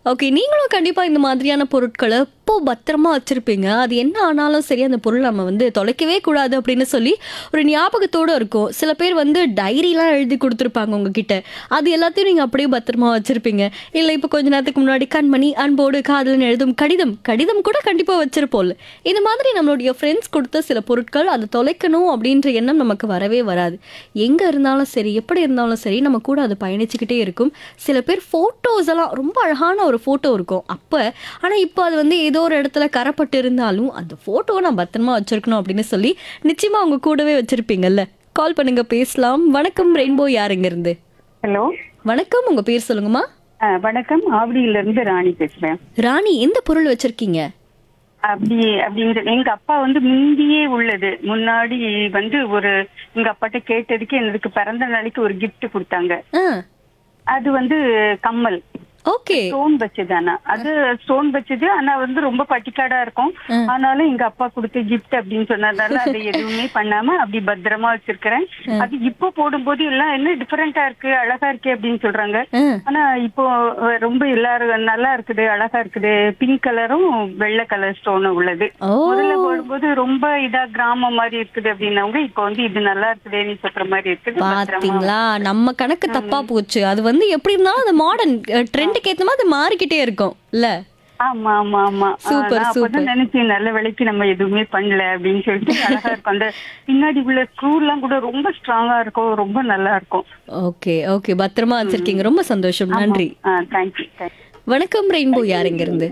Okay நீங்களும் கண்டிப்பா இந்த மாதிரியான பொருட்களை எப்போ பத்திரமா வச்சிருப்பீங்க அது என்ன ஆனாலும் சரி அந்த பொருள் நம்ம வந்து தொலைக்கவே கூடாது அப்படின்னு சொல்லி ஒரு ஞாபகத்தோட இருக்கும் சில பேர் வந்து டைரிலாம் எழுதி கொடுத்துருப்பாங்க உங்ககிட்ட அது எல்லாத்தையும் நீங்க அப்படியே பத்திரமா வச்சிருப்பீங்க இல்லை இப்போ கொஞ்ச நேரத்துக்கு முன்னாடி கண்மணி அன்போடு காதலன் எழுதும் கடிதம் கடிதம் கூட கண்டிப்பா வச்சிருப்போம்ல இந்த மாதிரி நம்மளுடைய ஃப்ரெண்ட்ஸ் கொடுத்த சில பொருட்கள் அதை தொலைக்கணும் அப்படின்ற எண்ணம் நமக்கு வரவே வராது எங்க இருந்தாலும் சரி எப்படி இருந்தாலும் சரி நம்ம கூட அது பயணிச்சுக்கிட்டே இருக்கும் சில பேர் ஃபோட்டோஸ் எல்லாம் ரொம்ப அழகான ஒரு ஃபோட்டோ இருக்கும் அப்போ ஆனால் இப்போ அது வந்து ஏதோ ஒரு இடத்துல கரப்பட்டு இருந்தாலும் அந்த ஃபோட்டோவை நான் பத்திரமா வச்சிருக்கணும் அப்படின்னு சொல்லி நிச்சயமா அவங்க கூடவே வச்சிருப்பீங்கல்ல கால் பண்ணுங்க பேசலாம் வணக்கம் ரெயின்போ யாருங்க இருந்து ஹலோ வணக்கம் உங்க பேர் சொல்லுங்கம்மா அஹ், வணக்கம் ஆவடியில இருந்து ராணி பேசுறேன் ராணி எந்த பொருள் வச்சிருக்கீங்க அப்படி அப்படிங்கிற எங்க அப்பா வந்து முந்தியே உள்ளது முன்னாடி வந்து ஒரு எங்க அப்பாட்ட கேட்டதுக்கு எனக்கு பிறந்த நாளைக்கு ஒரு gift கொடுத்தாங்க ஆ அது வந்து கம்மல் ஓகே ஸ்டோன் வச்சது ஆனா அது ஸ்டோன் வச்சது ஆனா வந்து ரொம்ப பட்டிக்காடா இருக்கும் ஆனாலும் எங்க அப்பா கொடுத்த gift அப்படின்னு சொன்னதால அதை எதுவுமே பண்ணாம அப்படி பத்திரமா வச்சிருக்கிறேன் அது இப்போ போடும்போது எல்லாம் என்ன டிஃபரெண்டா இருக்கு அழகா இருக்கு அப்படின்னு சொல்றாங்க ஆ ஆனா இப்போ அஹ், ரொம்ப எல்லாரும் நல்லா இருக்குது அழகா இருக்குது பிங்க் கலரும் வெள்ளை கலர் ஸ்டோனும் உள்ளது ஓ முதல்ல போடும்போது ரொம்ப இதா கிராமம் மாதிரி இருக்குது அப்படின்னவங்க இப்போ வந்து இது நல்லா இருக்குதுன்னு சொல்ற மாதிரி இருக்குது பத்திரமா பாத்தீங்களா நம்ம கணக்கு தப்பா போச்சு அது வந்து எப்படி இருந்தாலும் அந்த மாடர்ன் ட்ரெண்டுக்கு ஏத்த மாதிரி அது மாறிக்கிட்டே இருக்கும் இல்ல ஆமா ஆமா ஆமா Super, நான் அப்பதான் நினைச்சேன் நல்ல வேலைக்கு நம்ம எதுவுமே பண்ணல அப்படின்னு சொல்லிட்டு அழகா இருக்கும் அந்த பின்னாடி உள்ள ஸ்க்ரூ எல்லாம் கூட ரொம்ப ஸ்ட்ராங்கா இருக்கும் ரொம்ப நல்லா இருக்கும் ஓகே ஓகே பத்திரமா வச்சிருக்கீங்க ரொம்ப சந்தோஷம் நன்றி தேங்க்யூ தேங்க்யூ வணக்கம் ரெயின்போ யார் இங்க இருந்து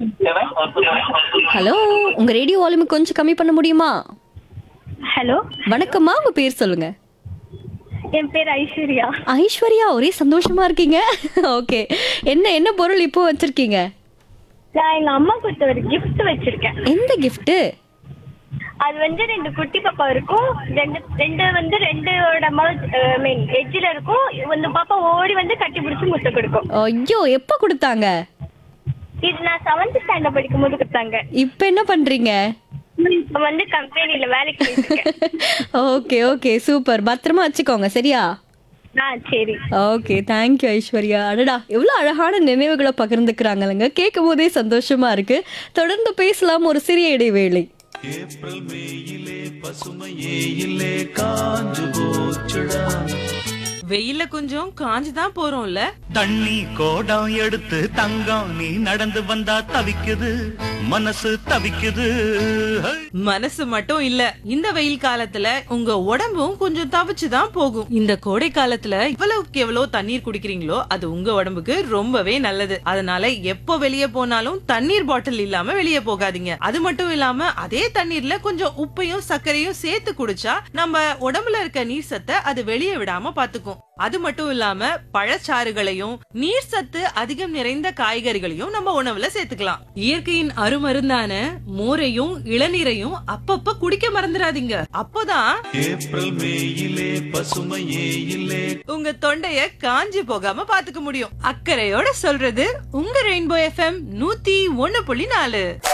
ஹலோ உங்க ரேடியோ வால்யூம் கொஞ்சம் கம்மி பண்ண முடியுமா ஹலோ வணக்கம்மா உங்க பேர் சொல்லுங்க என் பேர் ஐஸ்வர்யா ஐஸ்வர்யா ஒரே சந்தோஷமா இருக்கீங்க ஓகே என்ன என்ன பொருள் இப்போ வச்சிருக்கீங்க நான் எங்க அம்மா கொடுத்த ஒரு gift வச்சிருக்கேன் எந்த gift அது வந்து ரெண்டு குட்டி பாப்பா இருக்கும் ரெண்டு ரெண்டு வந்து ரெண்டோட மவுத் மீன் எட்ஜில் இருக்கும் இந்த பாப்பா ஓடி வந்து கட்டி பிடிச்சி முத்த கொடுக்கும் ஐயோ எப்ப கொடுத்தாங்க இது நான் செவன்த் ஸ்டாண்டர்ட் படிக்கும் போது கொடுத்தாங்க இப்போ என்ன பண்றீங்க இப்போ வந்து கம்பெனில வேலைக்கு போயிருக்கேன் ஓகே ஓகே சூப்பர் பத்திரமா வச்சுக்கோங்க சரியா ஆ சரி ஓகே தேங்க்யூ ஐஸ்வர்யா அடடா எவ்வளோ அழகான நினைவுகளை பகிர்ந்துக்கிறாங்கல்லங்க கேட்கும் போதே சந்தோஷமா இருக்கு தொடர்ந்து பேசலாம் ஒரு சிறிய இடைவேளை ஏப்ரல் மேயிலே பசுமையே இல்லே காஞ்சு போச்சுடா வெயில்ல கொஞ்சம் காஞ்சு தான் போறோம்ல தண்ணி கோடம் எடுத்து தங்கம் நீ நடந்து வந்தா தவிக்குது மனசு தவிக்குது ஹை! மனசு மட்டும் இல்ல இந்த வெயில் காலத்துல உங்க உடம்பும் கொஞ்சம் தவிச்சு தான் போகும் இந்த கோடை காலத்துல இவ்வளவுக்கு எவ்வளவு தண்ணீர் குடிக்கிறீங்களோ அது உங்க உடம்புக்கு ரொம்பவே நல்லது அதனால எப்போ வெளியே போனாலும் தண்ணீர் பாட்டில் இல்லாம வெளியே போகாதீங்க அது மட்டும் இல்லாம அதே தண்ணீர்ல கொஞ்சம் உப்பையும் சர்க்கரையும் சேர்த்து குடிச்சா நம்ம உடம்புல இருக்க நீர் சத்தை அது வெளியே விடாம பாத்துக்கும் அது மட்டும் இல்லாம பழச்சாறுகளையும் நீர் சத்து அதிகம் நிறைந்த காய்கறிகளையும் நம்ம உணவுல சேர்த்துக்கலாம் இயற்கையின் அருமருந்தான மோரையும் இளநீரையும் அப்பப்ப குடிக்க மறந்துடாதீங்க அப்போதான் ஏப்ரல் மேயிலே பசுமையே இல்லே உங்க தொண்டைய காஞ்சி போகாம பாத்துக்க முடியும் அக்கறையோட சொல்றது உங்க ரெயின்போ எஃப்எம் நூத்தி ஒண்ணு புள்ளி நாலு